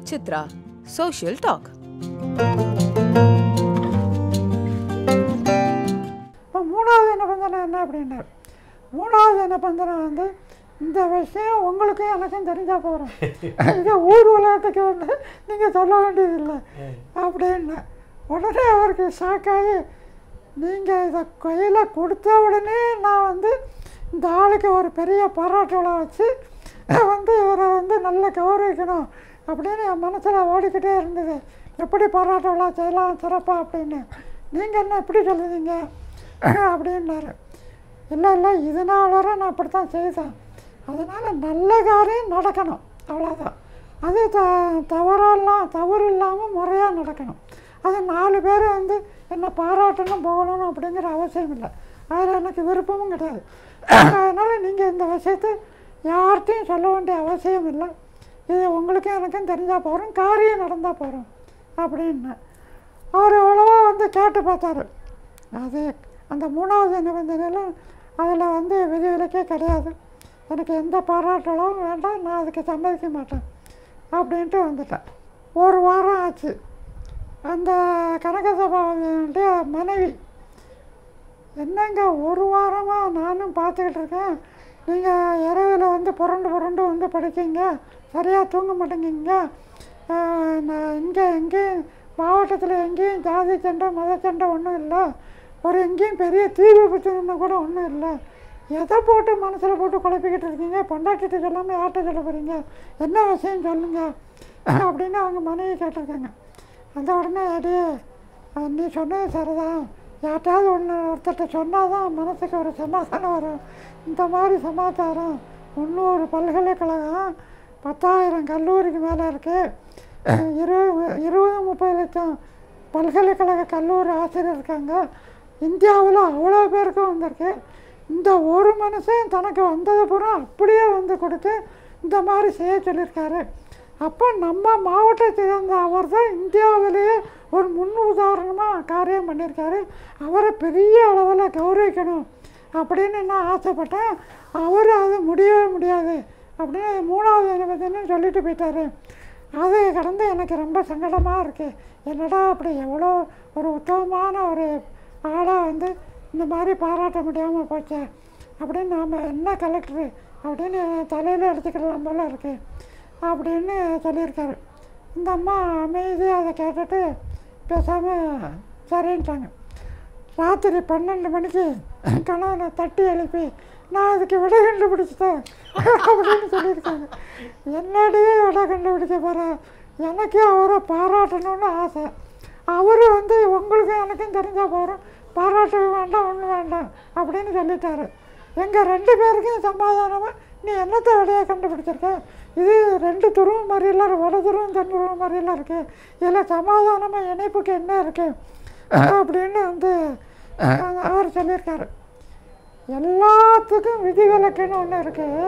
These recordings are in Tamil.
சித்ரா சோஷியல் டாக் இப்போ மூணாவது நிபந்தனை என்ன அப்படின்னாரு மூணாவது நிபந்தனை வந்து இந்த விஷயம் உங்களுக்கும் எனக்கும் தெரிஞ்சால் போகிறோம் இது ஊர் உலகத்துக்கு வந்து நீங்கள் சொல்ல வேண்டியதில்லை அப்படின்னு உடனே அவருக்கு ஷாக்காகி நீங்கள் இதை கையில் கொடுத்த உடனே நான் வந்து இந்த ஆளுக்கு ஒரு பெரிய பாராட்டு விழா வச்சு வந்து இவரை வந்து நல்லா கௌரவிக்கணும் அப்படின்னு என் மனசில் ஓடிக்கிட்டே இருந்தது எப்படி பாராட்டு விழா செய்யலாம் சிறப்பாக அப்படின்னு நீங்கள் என்ன இப்படி சொல்லுவீங்க அப்படின்னாரு இல்லை இல்லை இது நாள் வரை நான் அப்படி தான் செய்தேன் அதனால் நல்ல காரியம் நடக்கணும் அவ்வளோதான் அது த தவறெல்லாம் தவறு இல்லாமல் முறையாக நடக்கணும் அது நாலு பேர் வந்து என்னை பாராட்டணும் போகணும் அப்படிங்கிற அவசியம் இல்லை அதில் எனக்கு விருப்பமும் கிடையாது அதனால் நீங்கள் இந்த விஷயத்தை யார்கிட்டையும் சொல்ல வேண்டிய அவசியம் இல்லை இது உங்களுக்கும் எனக்கும் தெரிஞ்சால் போகிறோம் காரியம் நடந்தால் போகிறோம் அப்படின்னு அவர் எவ்வளவோ வந்து கேட்டு பார்த்தாரு அது அந்த மூணாவது நிபந்தனையில் அதில் வந்து விதிவிலக்கே கிடையாது எனக்கு எந்த பாராட்டலும் வேண்டாம் நான் அதுக்கு சம்மதிக்க மாட்டேன் அப்படின்ட்டு வந்துட்டேன் ஒரு வாரம் ஆச்சு அந்த கனகசபாவுடைய மனைவி என்னங்க ஒரு வாரமாக நானும் பார்த்துக்கிட்டு இருக்கேன் நீங்கள் இரவில் வந்து புரண்டு புரண்டு வந்து படிக்கீங்க சரியாக தூங்க மாட்டேங்கிங்க ஆஹ் நான் இங்கே எங்கேயும் மாவட்டத்தில் எங்கேயும் ஜாதி சண்டை மத சண்டை ஒன்றும் இல்லை ஒரு எங்கேயும் பெரிய தீ விபத்துன்னு கூட ஒன்றும் இல்லை எதை போட்டு மனசில் போட்டு குழப்பிக்கிட்டு இருக்கீங்க பொண்டாட்டிட்டு சொல்லாமல் யார்கிட்ட சொல்ல போகிறீங்க என்ன விஷயம் சொல்லுங்கள் அப்படின்னு அவங்க மனைவி கேட்டிருக்காங்க அந்த உடனே அடி அஹ் நீ சொன்னது சரிதான் யார்கிட்டயாவது ஒன்று ஒருத்தர்கிட்ட சொன்னால் தான் மனசுக்கு ஒரு சமாதானம் வரும் இந்த மாதிரி சமாச்சாரம் முந்நூறு பல்கலைக்கழகம் பத்தாயிரம் கல்லூரிக்கு மேலே இருக்குது இருபது இருபது முப்பது லட்சம் பல்கலைக்கழக கல்லூரி ஆசிரியர் இருக்காங்க இந்தியாவில் அவ்வளோ பேருக்கும் வந்திருக்கு இந்த ஒரு மனுஷன் தனக்கு வந்தது பூரா அப்படியே வந்து கொடுத்து இந்த மாதிரி செய்ய சொல்லியிருக்காரு அப்போ நம்ம மாவட்டத்தை சேர்ந்த அவர் தான் இந்தியாவிலேயே ஒரு முன் உதாரணமாக காரியம் பண்ணியிருக்காரு அவரை பெரிய அளவில் கௌரவிக்கணும் அப்படின்னு நான் ஆசைப்பட்டேன் அவர் அது முடியவே முடியாது அப்படின்னு மூணாவது நிபந்தனை சொல்லிட்டு போயிட்டாரு அது கடந்து எனக்கு ரொம்ப சங்கடமாக இருக்குது என்னடா அப்படி எவ்வளோ ஒரு உத்தமமான ஒரு ஆளாக வந்து இந்த மாதிரி பாராட்ட முடியாமல் போச்சே அப்படின்னு நாம் என்ன கலெக்டரு அப்படின்னு தலையில் எடுத்துக்கலாம் போல இருக்குது அப்படின்னு சொல்லியிருக்காரு இந்த அம்மா அமைதியாக அதை கேட்டுட்டு பேசாமல் சரின்ட்டாங்க ராத்திரி பன்னெண்டு மணிக்கு கணவனை தட்டி எழுப்பி நான் அதுக்கு விடை கண்டுபிடிச்சிட்டேன் அப்படின்னு சொல்லியிருக்காங்க என்னடி விடை கண்டுபிடிக்க போகிறேன் எனக்கு அவரை பாராட்டணும்னு ஆசை அவர் வந்து உங்களுக்கும் எனக்கும் தெரிஞ்சால் போகிறோம் பாராட்ட வேண்டாம் ஒன்றும் வேண்டாம் அப்படின்னு சொல்லிட்டாரு எங்கள் ரெண்டு பேருக்கும் சமாதானமாக நீ என்னத்தை விடையாக கண்டுபிடிச்சிருக்க இது ரெண்டு துருவம் மாதிரியெல்லாம் இருக்கு. வட துருவம் தென் துருவம் மாதிரியெல்லாம் இருக்குது இதில் சமாதானமாக இணைப்புக்கு என்ன இருக்குது அப்படின்னு வந்து அவர் சொல்லியிருக்காரு எல்லாத்துக்கும் விதிவிலக்குன்னு ஒன்று இருக்குது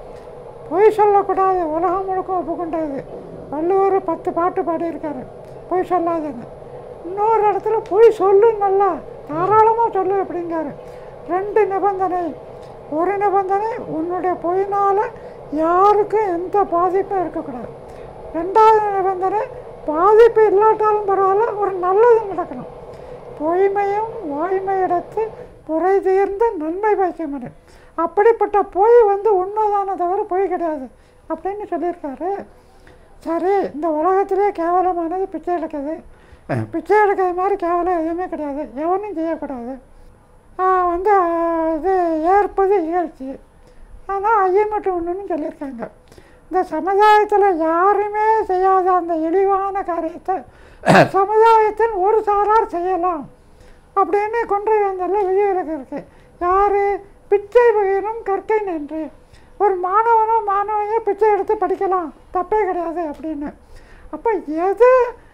பொய் சொல்லக்கூடாது உலகம் முழுக்க ஒப்புக்கொண்டது வள்ளுவர் பத்து பாட்டு பாடியிருக்காரு பொய் சொல்லாதுங்க இன்னொரு இடத்துல பொய் சொல்லு நல்லா தாராளமாக சொல்லு அப்படிங்காரு ரெண்டு நிபந்தனை ஒரு நிபந்தனை உன்னுடைய பொய்னால் யாருக்கும் எந்த பாதிப்பும் இருக்கக்கூடாது ரெண்டாவது நிபந்தனை பாதிப்பு இல்லாட்டாலும் பரவாயில்ல ஒரு நல்லது நடக்கணும் பொய்மையும் வாய்மையிடத்து புரை தீர்ந்த நன்மை பயக்க முடியும் அப்படிப்பட்ட பொய் வந்து உண்மைதானே தவிர பொய் கிடையாது அப்படின்னு சொல்லியிருக்காரு சரி இந்த உலகத்திலே கேவலமானது பிச்சை எடுக்குது பிச்சை எடுக்கிறது மாதிரி கேவலம் எதுவுமே கிடையாது எவனும் செய்யக்கூடாது ஆஹ் வந்து ஆஹ் இது ஏற்பது இகழ்ச்சி ஆனால் ஐயமட்டு ஒன்றுன்னு சொல்லியிருக்காங்க இந்த சமுதாயத்தில் யாருமே செய்யாத அந்த இழிவான காரியத்தை சமுதாயத்தில் ஒரு சாரார் செய்யலாம் அப்படின்னு கொண்டு வந்ததில் விதிவிலக்கு இருக்குது யார் பிச்சை பகிரும் கற்கை நின்று ஒரு மாணவனோ மாணவியோ பிச்சை எடுத்து படிக்கலாம் தப்பே கிடையாது அப்படின்னு அப்போ எது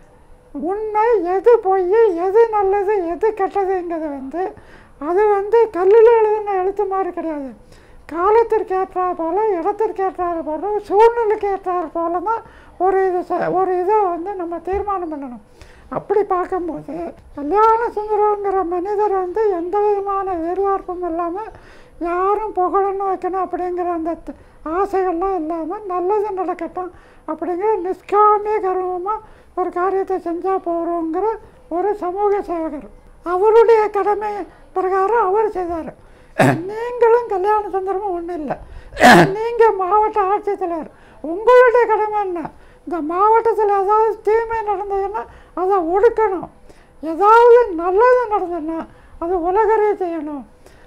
உண்மை எது பொய் எது நல்லது எது கெட்டதுங்கிறது வந்து அது வந்து கல்லில் எழுதின எழுத்து மாதிரி கிடையாது காலத்திற்கு ஏற்றாற் போல இடத்திற்கு ஏற்றாறு போல சூழ்நிலைக்கு ஏற்றாறு போல தான் ஒரு இது ச- ஒரு இதை வந்து நம்ம தீர்மானம் பண்ணணும் அப்படி பார்க்கும்போது கல்யாண சுந்தரங்கிற மனிதர் வந்து எந்த விதமான எதிர்பார்ப்பும் இல்லாமல் யாரும் புகழணும் வைக்கணும் அப்படிங்கிற அந்த த- ஆசைகள்லாம் இல்லாமல் நல்லது நடக்கட்டும் அப்படிங்கிற நிஷ்காமிய கர்வமாக ஒரு காரியத்தை செஞ்சால் போகிறோங்கிற ஒரு சமூக சேவகர் அவருடைய கடமை பிரகாரம் அவர் செய்தார் நீங்களும் கல்யாண சந்திரமும் ஒன்றும் இல்லை நீங்கள் மாவட்ட ஆட்சித்தலைவர் உங்களுடைய கடமை என்ன இந்த மாவட்டத்தில் ஏதாவது தீமை நடந்ததுன்னா அதை ஒடுக்கணும் ஏதாவது நல்லது நடந்ததுன்னா அது உலகரே செய்யணும்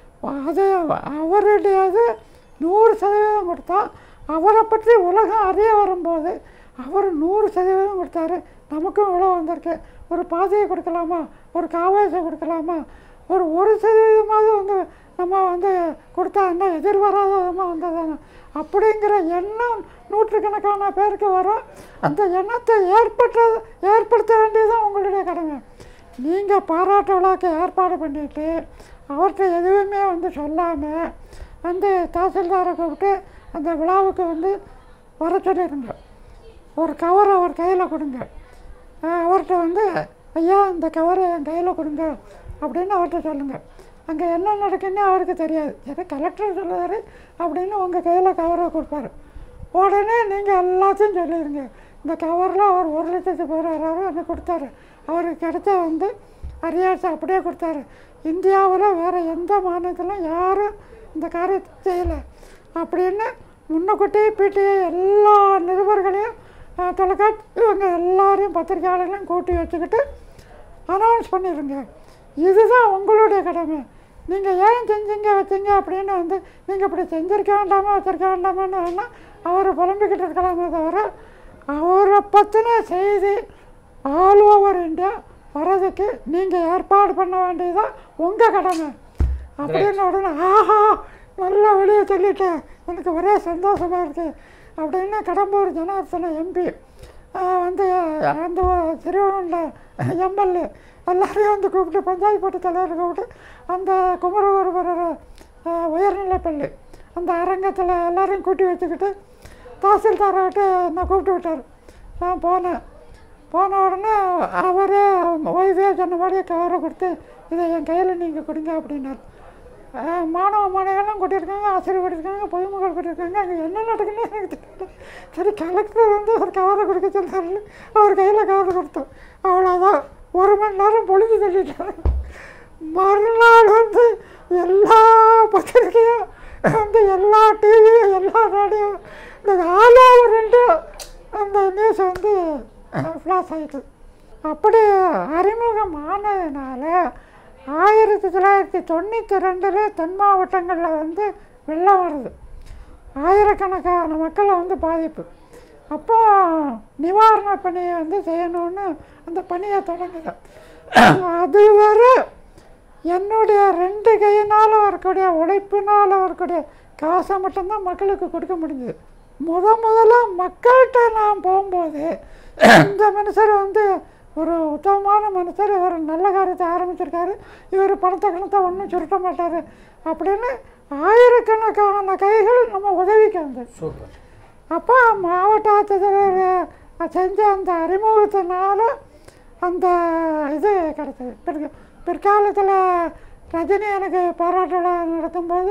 அது அவருடையது நூறு சதவீதம் கொடுத்தா அவரை பற்றி உலகம் அறிய வரும்போது அவர் நூறு சதவீதம் கொடுத்தாரு நமக்கும் இவ்வளோ வந்திருக்கு ஒரு பாதையை கொடுக்கலாமா ஒரு காவாசை கொடுக்கலாமா ஒரு ஒரு சதவீதமாவது வந்து நம்ம வந்து கொடுத்தா என்ன எதிர்பாராத விதமாக வந்ததானே அப்படிங்கிற எண்ணம் நூற்றுக்கணக்கான பேருக்கு வரும் அந்த எண்ணத்தை ஏற்பட்ட ஏற்படுத்த வேண்டியதுதான் உங்களுடைய கடமை நீங்கள் பாராட்டு விழாக்கு ஏற்பாடு பண்ணிட்டு அவர்கிட்ட எதுவுமே வந்து சொல்லாமல் வந்து தாசில்தாரை கூப்பிட்டு அந்த விழாவுக்கு வந்து வர சொல்லிடுங்க ஒரு கவரை அவர் கையில் கொடுங்க அஹ் அவர்கிட்ட வந்து ஐயா இந்த கவரை என் கையில் கொடுங்க அப்படின்னு அவர்கிட்ட சொல்லுங்கள் அங்கே என்ன நடக்குன்னு அவருக்கு தெரியாது ஏதோ கலெக்டர் சொல்லுவார் அப்படின்னு உங்கள் கையில் கவரை கொடுப்பாரு உடனே நீங்கள் எல்லாத்தையும் சொல்லிடுங்க இந்த கவரில் அவர் ஒரு லட்சத்து பதினாறாயிரம் எனக்கு கொடுத்தாரு அவருக்கு கிடைச்ச வந்து அரியாசை அப்படியே கொடுத்தாரு இந்தியாவில் வேறு எந்த மாநிலத்திலும் யாரும் இந்த காரியத்தை செய்யலை அப்படின்னு முன்னக்கூட்டி பிடிஐ எல்லா நிருபர்களையும் அஹ், தொலைக்காட்சி இவங்க எல்லாரையும் பத்திரிக்கையாளர்களையும் கூட்டி வச்சுக்கிட்டு அனௌன்ஸ் பண்ணிடுங்க இதுதான் உங்களுடைய கடமை நீங்கள் ஏன் செஞ்சீங்க வச்சீங்க அப்படின்னு வந்து நீங்கள் இப்படி செஞ்சிருக்க வேண்டாமா வச்சிருக்க வேண்டாமான்னு வேணால் அவர் புலம்பிக்கிட்டு இருக்கலாமே தவிர அவரை பற்றின செய்தி ஆல் ஓவர் இந்தியா வர்றதுக்கு நீங்கள் ஏற்பாடு பண்ண வேண்டியதுதான் உங்கள் கடமை அப்படின்னு உடனே ஆஹா நல்லா வெளியே சொல்லிட்டேன் எனக்கு ஒரே சந்தோஷமாக இருக்குது அப்படின்னு கடம்பூர் ஜனார்த்தன எம்பி வந்து அந்த சிறுவனில் எம்எல்ஏ எல்லாரையும் வந்து கூப்பிட்டு பஞ்சாயத்து போட்டு தலைவர் கூப்பிட்டு அந்த குமரகுருபரர் உயர்நிலைப்பள்ளி அந்த அரங்கத்தில் எல்லாரையும் கூட்டி வச்சுக்கிட்டு தாசில்தாரை விட்டு நான் கூப்பிட்டு விட்டார் நான் போனேன் போன உடனே அவரே ஒய்ஃபே சொன்ன மாதிரியே கவரை கொடுத்து இதை என் கையில் நீங்கள் கொடுங்க அப்படின்னாரு ஆஹ் மாணவ மாணவிகள்லாம் கூட்டியிருக்காங்க ஆசிரியர் கூட்டியிருக்காங்க பொதுமக்கள் கூட்டியிருக்காங்க அங்கே என்ன நடக்குன்னு எனக்கு தெரியல சரி கலெக்டர் வந்து ஒரு கவரை கொடுக்க சொன்னாரு அவர் கையில் கவர் கொடுத்தோம் அவ்வளோதான் ஒரு மணி நேரம் பொழுது தள்ளிட்டாரு மறுநாள் வந்து எல்லா பத்திரிக்கையும் வந்து எல்லா டிவியும் எல்லா ரேடியோ இந்த ஆல் ஓவர் இந்தியா அந்த நியூஸ் வந்து ஃப்ளாஷ் ஆகிட்டு அப்படி அறிமுகம் ஆனதுனால ஆயிரத்தி தொள்ளாயிரத்தி தொண்ணூற்றி ரெண்டில் தென் மாவட்டங்களில் வந்து வெள்ளம் வருது ஆயிரக்கணக்கான மக்களை வந்து பாதிப்பு அப்போ நிவாரண பணியை வந்து செய்யணும்னு அந்த பணியை தொடங்குது அதுவரை என்னுடைய ரெண்டு கையினால் வரக்கூடிய உழைப்பினால் வரக்கூடிய காசை மட்டும்தான் மக்களுக்கு கொடுக்க முடிஞ்சது முத முதல்ல மக்கள்கிட்ட நான் போகும்போது இந்த மனுஷர் வந்து ஒரு உத்தமமான மனுஷர் இவர் நல்ல காரியத்தை ஆரம்பிச்சிருக்காரு இவர் பணத்தை கணத்தை ஒன்றும் சுருட்ட மாட்டார் அப்படின்னு ஆயிரக்கணக்கான கைகள் நம்ம உதவிக்கு வந்தது சூப்பர் அப்போ மாவட்ட ஆட்சித்தலைவர் செஞ்ச அந்த அறிமுகத்தினால அந்த இது கிடைச்சது பிறகு பிற்காலத்தில் ரஜினி எனக்கு பாராட்டு விழா நடத்தும்போது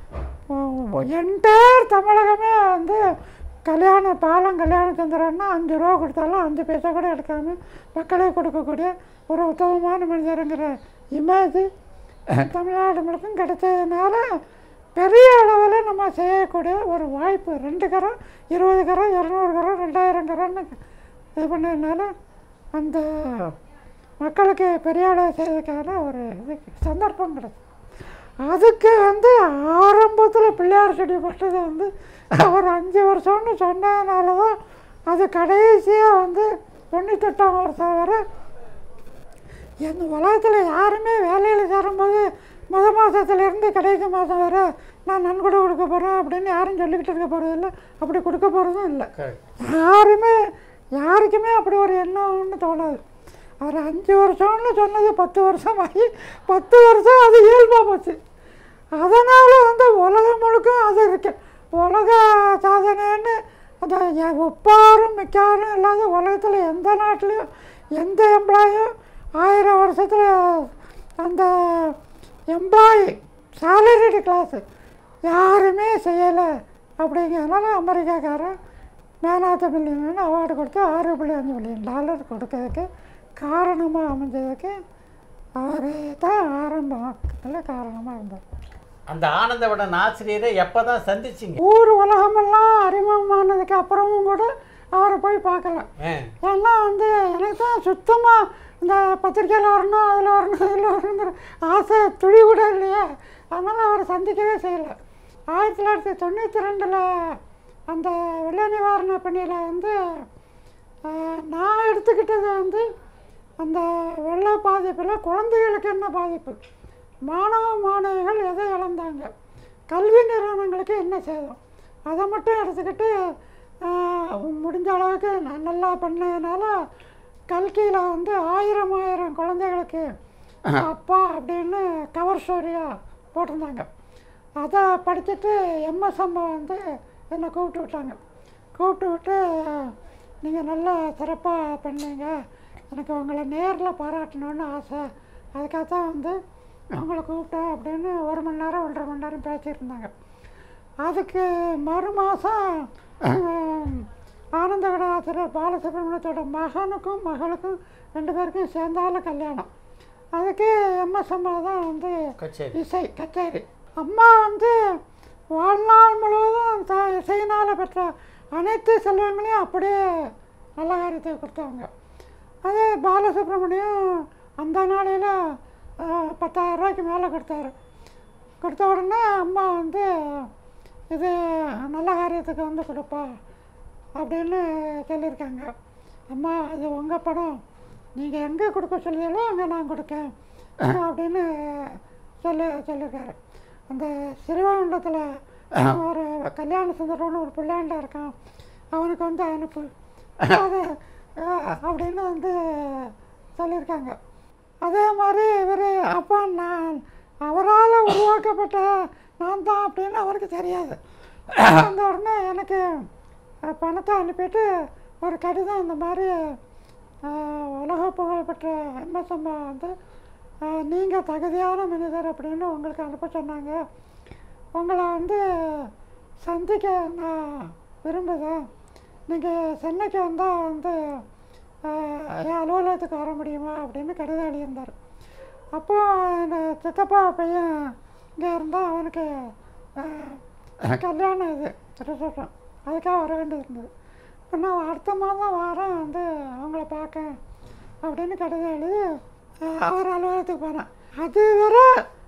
என்டையர் தமிழகமே வந்து கல்யாண பாலம் கல்யாண சந்திரன்னா அஞ்சு ரூபா கொடுத்தாலும் அஞ்சு பைசா கூட எடுக்காம மக்களே கொடுக்கக்கூடிய ஒரு உத்தமமான மனிதருங்கிற இமேஜ் தமிழ்நாடு முழுக்கும் கிடைச்சதுனால பெரிய அளவில் நம்ம செய்யக்கூடிய ஒரு வாய்ப்பு ரெண்டு கரம் இருபது கரம் இரநூறு கரம் ரெண்டாயிரம் கரம்னு இது பண்ணதுனால அந்த மக்களுக்கு பெரிய அளவு செய்யறதுக்கான ஒரு இது சந்தர்ப்பம் கிடைச்சு அதுக்கு வந்து ஆரம்பத்தில் பிள்ளையார் செடி போட்டது வந்து ஒரு அஞ்சு வருஷம்னு சொன்னதுனால தான் அது கடைசியாக வந்து தொண்ணூத்தெட்டாம் வருஷம் வரை எந்த உலகத்தில் யாருமே வேலையில் சேரும்போது முத மாதத்துலேருந்து கடைசி மாதம் வரை நான் நன்கொடை கொடுக்க போகிறேன் அப்படின்னு யாரும் சொல்லிக்கிட்டு இருக்க போகிறதில்ல அப்படி கொடுக்க போகிறதும் இல்லை கரெக்ட் யாருமே யாருக்குமே அப்படி ஒரு எண்ணம்னு தோணாது அவர் அஞ்சு வருஷம்னு சொன்னது பத்து வருஷம் ஆகி பத்து வருஷம் அது இயல்பாக போச்சு அதனால் வந்து உலகம் முழுக்க அது இருக்கு உலக சாதனைன்னு அந்த எ- ஒப்பாரும் மிக்காரும் இல்லாத உலகத்தில் எந்த நாட்டிலையும் எந்த எம்ப்ளாயும் ஆயிரம் வருஷத்தில் அந்த எம்ப்ளாயி சாலரிடு கிளாஸு யாருமே செய்யலை அப்படிங்கிறதுனால அமெரிக்காக்காரன் man of the million award கொடுத்து ஆறு புள்ளி அஞ்சு மில்லியன் டாலர் கொடுக்கறதுக்கு காரணமாக அமைஞ்சதுக்கு அவரே தான் ஆரம்பத்தில் காரணமாக இருந்தார் அந்த ஆனந்தவடன் ஆசிரியரை எப்போ தான் சந்திச்சிங்க ஊர் உலகமெல்லாம் அறிமுகமானதுக்கு அப்புறமும் கூட அவரை போய் பார்க்கல ஆ ஏன்னா வந்து எனக்கு தான் சுத்தமாக இந்த பத்திரிக்கையில் வரணும் அதில் வரணும் இதில் வரணுங்கிற ஆசை துளி கூட இல்லையா அதனால் அவரை சந்திக்கவே செய்யலை ஆயிரத்தி தொள்ளாயிரத்தி தொண்ணூற்றி ரெண்டில் அந்த வெள்ள நிவாரண பணியில் வந்து ஆஹ், நான் எடுத்துக்கிட்டது வந்து அந்த வெள்ள பாதிப்பில் குழந்தைகளுக்கு என்ன பாதிப்பு மாணவ மாணவிகள் எதை இழந்தாங்க கல்வி நிறுவனங்களுக்கு என்ன சேதம் அதை மட்டும் எடுத்துக்கிட்டு ஆஹ், முடிஞ்ச அளவுக்கு நான் நல்லா பண்ணதுனால கல்கியில் வந்து ஆயிரம் ஆயிரம் குழந்தைகளுக்கு அப்பா அப்படின்னு கவர் ஸ்டோரியாக போட்டிருந்தாங்க அதை படிச்சுட்டு எம்எஸ் அம்மா வந்து என்னை கூப்பிட்டு விட்டாங்க கூப்பிட்டு விட்டு நீங்கள் நல்லா சிறப்பாக பண்ணீங்க எனக்கு உங்களை நேரில் பாராட்டணும்னு ஆசை அதுக்காக தான் வந்து உங்களை கூப்பிட்டேன் அப்படின்னு ஒரு மணி நேரம் ஒன்றரை மணி நேரம் பேசியிருந்தாங்க அதுக்கு மறு மாதம் ஆனந்த விடாசிரியர் பாலசுப்ரமணியத்தோட மகனுக்கும் மகளுக்கும் ரெண்டு பேருக்கும் சேர்ந்தால கல்யாணம் அதுக்கு எம்எஸ் அம்மா தான் வந்து கச்சேரி இசை கச்சேரி அம்மா வந்து வாழ்நாள் முழுவதும் த இசையினால் பெற்ற அனைத்து செல்வங்களையும் அப்படியே நல்ல காரியத்தை கொடுத்தாங்க அது பாலசுப்ரமணியம் அந்த நாளையில் பத்தாயிரம் ரூபாய்க்கு மேலே கொடுத்தாரு கொடுத்த உடனே அம்மா வந்து இது நல்ல காரியத்துக்கு வந்து கொடுப்பா அப்படின்னு சொல்லியிருக்காங்க அம்மா இது உங்கள் படம் நீங்கள் எங்கே கொடுக்க சொல்லுதீங்களோ அங்கே நான் கொடுக்கேன் அப்படின்னு சொல்லி சொல்லியிருக்காரு அந்த சிறுவைகுண்டத்தில் ஒரு கல்யாண சுந்தரம்னு ஒரு பிள்ளையாண்டா இருக்கான் அவனுக்கு வந்து அனுப்பு அது அஹ், அப்படின்னு வந்து சொல்லியிருக்காங்க அதே மாதிரி இவர் அப்பா நான் அவரால் உருவாக்கப்பட்ட நான் தான் அப்படின்னு அவருக்கு தெரியாது அந்த உடனே எனக்கு அஹ், பணத்தை அனுப்பிட்டு ஒரு கடிதம் இந்த மாதிரி அஹ், உலக புகழ்பெற்ற எம்எஸ்எம்மா வந்து நீங்கள் தகுதியான மனிதர் அப்படின்னு உங்களுக்கு அனுப்ப சொன்னாங்க உங்களை வந்து சந்திக்க நான் விரும்புகிறேன் நீங்கள் சென்னைக்கு வந்தால் வந்து அஹ், என் அலுவலகத்துக்கு வர முடியுமா அப்படின்னு கடிதம் எழுதியிருந்தார் அப்போ இந்த சித்தப்பா பையன் இங்கே இருந்தால் அவனுக்கு அஹ், கல்யாணம் இது ரிசப்ஷன் அதுக்காக வர வேண்டியது இருந்தது இப்போ நான் அடுத்த மாதம் வாரம் வந்து அவங்கள பார்க்க அப்படின்னு கடிதம் எழுதி அஹ், அவர் அலுவலகத்துக்கு போனேன் அது வர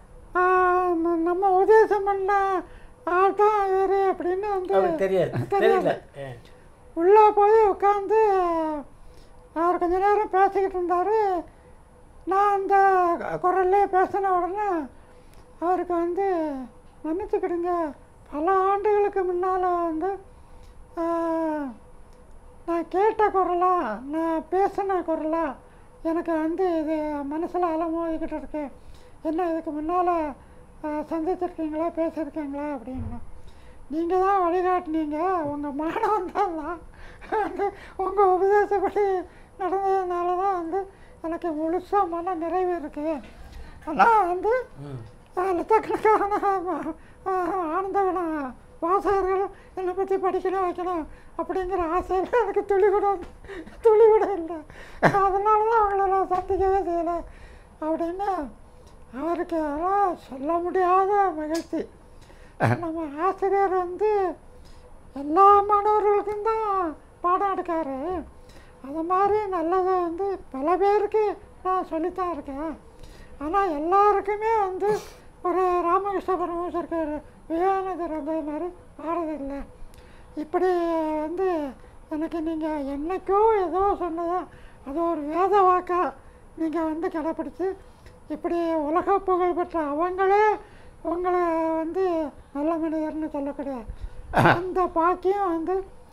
நம்ம உதயசம் பண்ண ஆள் தான் இவர் அப்படின்னு வந்து அவருக்கு தெரியாது தெரியாது. தெரியல ஆ. உள்ளே போய் உட்காந்து அவர் கொஞ்ச நேரம் பேசிக்கிட்டு இருந்தார் நான் அந்த குரல்லே பேசின உடனே அவருக்கு வந்து மன்னிச்சுக்கிடுங்க பல ஆண்டுகளுக்கு முன்னால் வந்து ஆஹ், நான் கேட்ட குரலா நான் பேசின குரலா எனக்கு வந்து இது மனசில் அலமோதிக்கிட்டு இருக்கு என்ன இதுக்கு முன்னால் சந்திச்சிருக்கீங்களா பேசியிருக்கீங்களா அப்படின்னு நீங்கள் தான் வழிகாட்டினீங்க உங்கள் மாணவன் தான் நான் வந்து உங்கள் உபதேசப்படி நடந்ததுனால தான் வந்து எனக்கு முழுசாக மன நிறைவு இருக்குது ஆனால் வந்து ம் ஆஹ், லட்சக்கணக்கான ஆஹ், ஆனந்தவன வாசகர்கள் என்னை பற்றி படிக்கணும் வைக்கணும் அப்படிங்கிற ஆசையில் எனக்கு துளி கூட துளி கூட இல்லை அதனால தான் அவங்கள நான் சந்திக்கவே செய்யலை அப்படின்னு அவருக்கு அதெல்லாம் சொல்ல முடியாத மகிழ்ச்சி நம்ம ஆசிரியர் வந்து எல்லா மாணவர்களுக்கும் தான் பாடம் எடுக்காரு அது மாதிரி நல்லதை வந்து பல பேருக்கு நான் சொல்லித்தான் இருக்கேன் ஆனால் எல்லாருக்குமே வந்து ஒரு ராமகிருஷ்ண பரமஹம்சர் இருக்கார் விவேகானந்தர் வந்தது மாதிரி பாடுறதில்லை இப்படி வந்து எனக்கு நீங்கள் என்னைக்கோ ஏதோ சொன்னதா அது ஒரு வேத வாக்கா நீங்கள் வந்து கடைப்பிடிச்சு இப்படி உலக புகழ் பெற்ற அவங்களே உங்களை வந்து நல்ல மனிதர்னு சொல்லக்கூடிய அந்த பாக்கியம் வந்து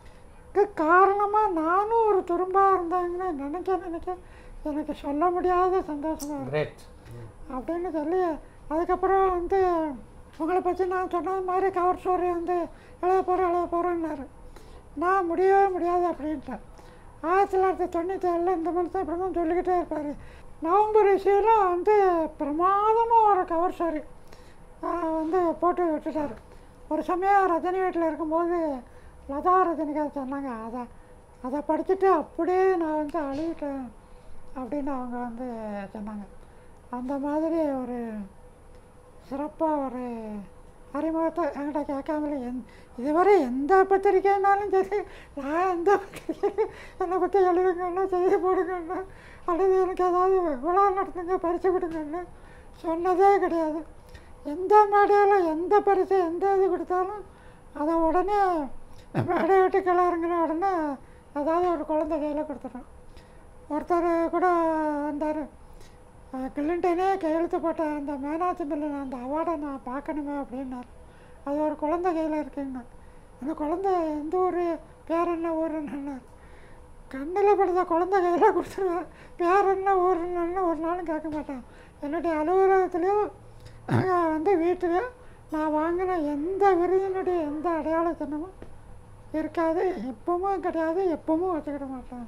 காரணமாக நானும் ஒரு துரும்பாக இருந்தாங்கன்னு நினைக்க நினைக்க எனக்கு சொல்ல முடியாத சந்தோஷமாக இருக்கு கிரேட் அப்படின்னு சொல்லி அதுக்கப்புறம் வந்து உங்களை பற்றி நான் சொன்னது மாதிரி கவர் ஸ்டோரி வந்து எழுத போகிறேன் எழுத போகிறேன்னாரு நான் முடியவே முடியாது அப்படின்ட்டேன் ஆயிரத்தி தொள்ளாயிரத்தி தொண்ணூற்றி ஏழில் இந்த மனுஷன் இப்படி தான் சொல்லிக்கிட்டே இருப்பார் நவம்பர் இஷ்யூவில் வந்து பிரமாதமாக ஒரு கவர் ஸ்டோரி வந்து போட்டு விட்டுட்டார் ஒரு சமயம் ரஜினி வீட்டில் இருக்கும்போது லதா ரஜினிகாந்த் சொன்னாங்க அதை அதை படிச்சுட்டு அப்படியே நான் வந்து அழுகிட்டேன் அப்படின்னு அவங்க வந்து சொன்னாங்க அந்த மாதிரி ஒரு சிறப்பாக ஒரு அறிமுகத்தை என்கிட்ட கேட்காமலே எந் இதுவரை எந்த பத்திரிக்கைனாலும் சரி நான் எந்த பத்திரிக்கை என்னை பற்றி எழுதுங்கன்னா செய்தி போடுங்கன்னு அல்லது எனக்கு ஏதாவது விழா நடத்துங்க பரிசு கொடுங்கன்னு சொன்னதே கிடையாது எந்த மேடையில் எந்த பரிசு எந்த இது கொடுத்தாலும் அதை உடனே மேடை விட்டு கிளறுங்கின உடனே ஏதாவது ஒரு குழந்தை கையில் கொடுத்துட்டோம் ஒருத்தர் கூட வந்தார் கிளின்டனே கையெழுத்து போட்ட அந்த மேனாட்சி மில்லன் அந்த அவார்டை நான் பார்க்கணுமே அப்படின்னார் அது ஒரு குழந்தை கையில் இருக்குங்க அந்த குழந்தை எந்த ஊர் பேர் என்ன ஊருன்னார் கண்ணில் படுத்த குழந்தை கையில் கொடுத்துருவேன் பேர் என்ன ஊருன்னு ஒரு நாளும் கேட்க மாட்டேன் என்னுடைய அலுவலகத்துலேயும் அங்கே வந்து வீட்டிலையும் நான் வாங்கின எந்த விருதினுடைய எந்த அடையாள சின்னமும் இருக்காது இப்பவும் கிடையாது எப்பவும் வச்சுக்கிட மாட்டேன்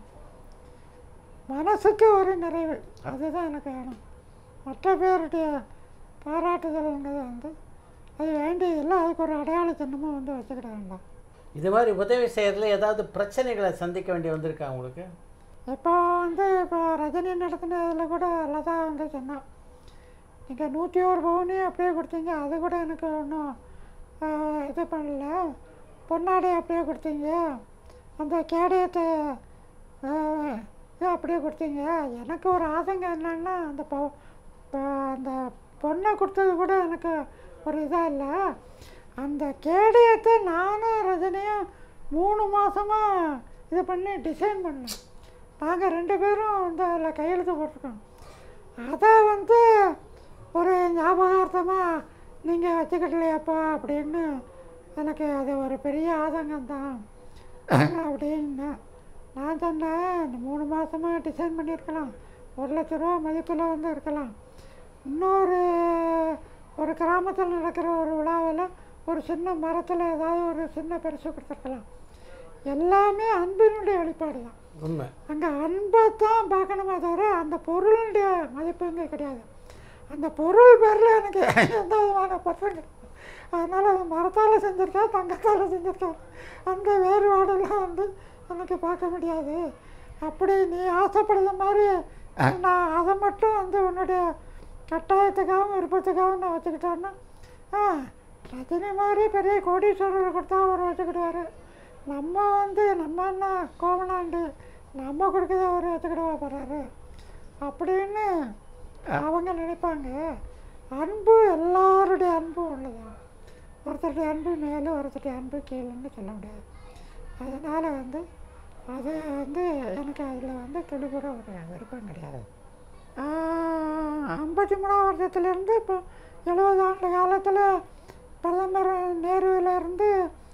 மனசுக்கு ஒரு நிறைவு அதுதான் எனக்கு வேணும் மற்ற பேருடைய பாராட்டுதல்ங்கிறது வந்து அது வேண்டியதில்லை அதுக்கு ஒரு அடையாள சின்னமும் வந்து வச்சுக்கிட வேண்டாம் இது மாதிரி உதவி செய்யறதுல ஏதாவது பிரச்சனைகளை சந்திக்க வேண்டி வந்திருக்கா உங்களுக்கு இப்போ வந்து இப்போ ரஜினி நடத்தினதில் கூட லதா வந்து சொன்னான் நீங்கள் நூற்றி ஒரு பவுனி அப்படியே கொடுத்தீங்க அது கூட எனக்கு ஒன்றும் இது பண்ணல பொன்னாடை அப்படியே கொடுத்தீங்க அந்த கேடயத்தை ஆஹ், இது அப்படியே கொடுத்தீங்க எனக்கு ஒரு ஆதங்கம் என்னன்னா அந்த பொ பொ- அந்த பொண்ணை கொடுத்தது கூட எனக்கு ஒரு இதாக இல்லை அந்த கேடயத்தை நானும் ரஜினியும் மூணு மாதமாக இது பண்ணி டிசைன் பண்ணோம் நாங்கள் ரெண்டு பேரும் வந்து அதில் கையெழுத்து போட்டிருக்கோம் அதை வந்து ஒரு ஞாபகார்த்தமாக நீங்கள் வச்சுக்கிடலையாப்பா அப்படின்னு எனக்கு அது ஒரு பெரிய ஆதங்கம் தான் அப்படின்னு நான் சொன்னேன் இந்த மூணு மாதமாக டிசைன் பண்ணியிருக்கலாம் ஒரு லட்ச ரூபா மதிப்பில் வந்து இருக்கலாம் இன்னொரு ஒரு கிராமத்தில் நடக்கிற ஒரு விழாவில் ஒரு சின்ன மரத்தில் ஏதாவது ஒரு சின்ன பரிசு கொடுத்துருக்கலாம் எல்லாமே அன்பினுடைய வெளிப்பாடு தான் உண்மை அங்கே அன்பை தான் பார்க்கணுமே தவிர அந்த பொருளுடைய மதிப்பு இங்கே கிடையாது அந்த பொருள் பேரில் எனக்கு எந்த விதமான பற்றம் கிடையாது அதனால் அது மரத்தால் செஞ்சுருக்கா தங்கத்தால் செஞ்சுருக்கா அந்த வேறுபாடெல்லாம் வந்து எனக்கு பார்க்க முடியாது அப்படி நீ ஆசைப்படுற மாதிரி நான் அதை மட்டும் வந்து உன்னுடைய கட்டாயத்துக்காகவும் விருப்பத்துக்காகவும் நான் வச்சுக்கிட்டேன்னா ஆ ரஜினி மாதிரி பெரிய கோடீஸ்வரர் கொடுத்தா அவர் வச்சுக்கிடுவார் நம்ம வந்து நம்ம என்ன கோவனாண்டு நம்ம கொடுக்கறத அவர் வச்சுக்கிடுவா போகிறாரு அப்படின்னு அவங்க நினைப்பாங்க அன்பு எல்லாருடைய அன்பும் ஒன்றுதான் ஒருத்தருடைய அன்பு மேலே ஒருத்தருடைய அன்பு கீழேன்னு சொல்ல முடியாது அதனால் வந்து அது வந்து எனக்கு அதில் வந்து துளி கூட ஒரு விருப்பம் கிடையாது ஐம்பத்தி மூணாம் வருஷத்துலேருந்து இப்போ எழுபது ஆண்டு காலத்தில் பிரதமர் நேருவிலேருந்து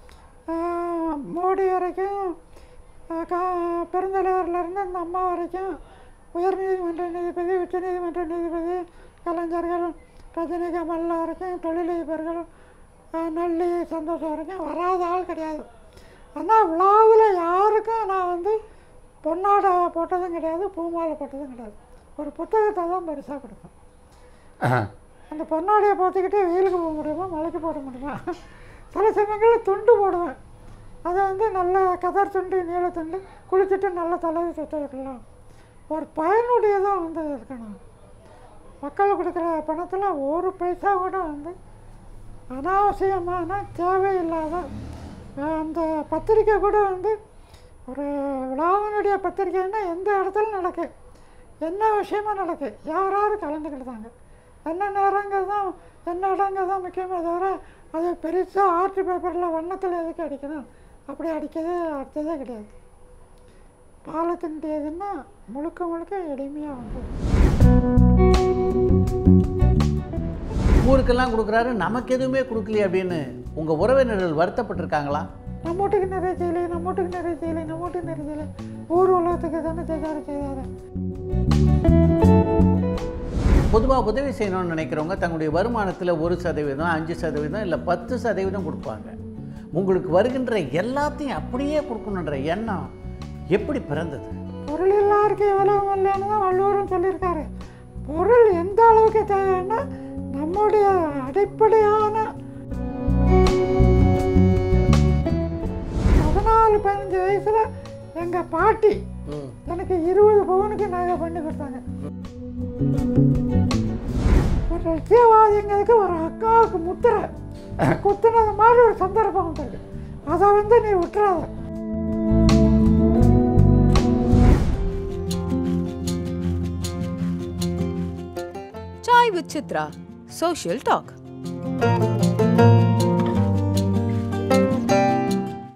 மோடி வரைக்கும் ஆஹ் கா பெருந்தலைவர்லேருந்து இந்த அம்மா வரைக்கும் உயர்நீதிமன்ற நீதிபதி உச்சநீதிமன்ற நீதிபதி கலைஞர்கள் ரஜினி கமல் வரைக்கும் தொழிலதிபர்கள் ஆஹ் நெல்லி சந்தோஷம் வரைக்கும் வராத ஆள் கிடையாது ஆனால் விழாவில் யாருக்கும் நான் வந்து பொன்னாடை போட்டதும் கிடையாது பூமாலை போட்டதும் கிடையாது ஒரு புத்தகத்தை தான் பெருசாக கொடுப்பேன் அந்த பொன்னாடையை பார்த்துக்கிட்டே வெயிலுக்கு போக முடியுமா மழைக்கு போட முடியுமா சில சமயங்களில் துண்டு போடுவேன் அதை வந்து நல்ல கதர் துண்டு நீல துண்டு குளிச்சுட்டு நல்ல தலையை சுத்த வைக்கலாம் ஒரு பயனுடையதாக வந்து இருக்கணும் மக்கள் கொடுக்குற பணத்தில் ஒரு பைசா கூட வந்து அனாவசியமான தேவையில்லாத அஹ், அந்த பத்திரிக்கை கூட வந்து ஒரு விழாவினுடைய பத்திரிக்கைன்னா எந்த இடத்துல நடக்கு என்ன விஷயமா நடக்கு யார் யார் கலந்துக்கிட்டாங்க என்ன நேரங்கிறது தான் என்ன இடங்கிறது தான் முக்கியமே தவிர அது பெருசாக ஆர்ட் பேப்பரில் வண்ணத்தில் எதுக்கு அடிக்கணும் அப்படி அடிக்கவே அடுத்ததே கிடையாது பாலத்தினுடையதுன்னா முழுக்க முழுக்க எளிமையாக வந்து ஊருக்கெல்லாம் கொடுக்குறாரு நமக்கு எதுவுமே கொடுக்கலையே அப்படின்னு உங்கள் உறவினர்கள் வருத்தப்பட்டிருக்காங்களா நம்ம வீட்டுக்கு நிறைய செய்யலை நம்ம வீட்டுக்கு நிறைய செய்யலை நம்ம வீட்டுக்கு நிறைய செய்யலை ஊர் உலகத்துக்கு தானே செய்தாரு செய்தாரு பொதுவாக உதவி செய்யணும்னு நினைக்கிறவங்க தங்களுடைய வருமானத்தில் ஒரு சதவீதம் அஞ்சு சதவீதம் இல்லை பத்து சதவீதம் கொடுப்பாங்க உங்களுக்கு வருகின்ற எல்லாத்தையும் அப்படியே கொடுக்கணுன்ற எண்ணம் எப்படி பிறந்தது பொருள் எல்லாருக்கும் எவ்வளவு இல்லைன்னு தான் வள்ளுவரும் சொல்லியிருக்காரு பொருள் எந்த அளவுக்கு தேவைன்னா நம்முடைய அடிப்படையான வயசில் எங்கள் பாட்டி ம் எனக்கு இருபது பவுனுக்கு நகை பண்ணி கொடுத்தாங்க ஒரு லட்சியவாதிங்கிறதுக்கு ஒரு அக்காவுக்கு முத்திரை குத்துனது மாதிரி ஒரு சந்தர்ப்பம் வந்திருக்கு அதை வந்து நீ விட்டுறாத Chai with Chitra. Social talk.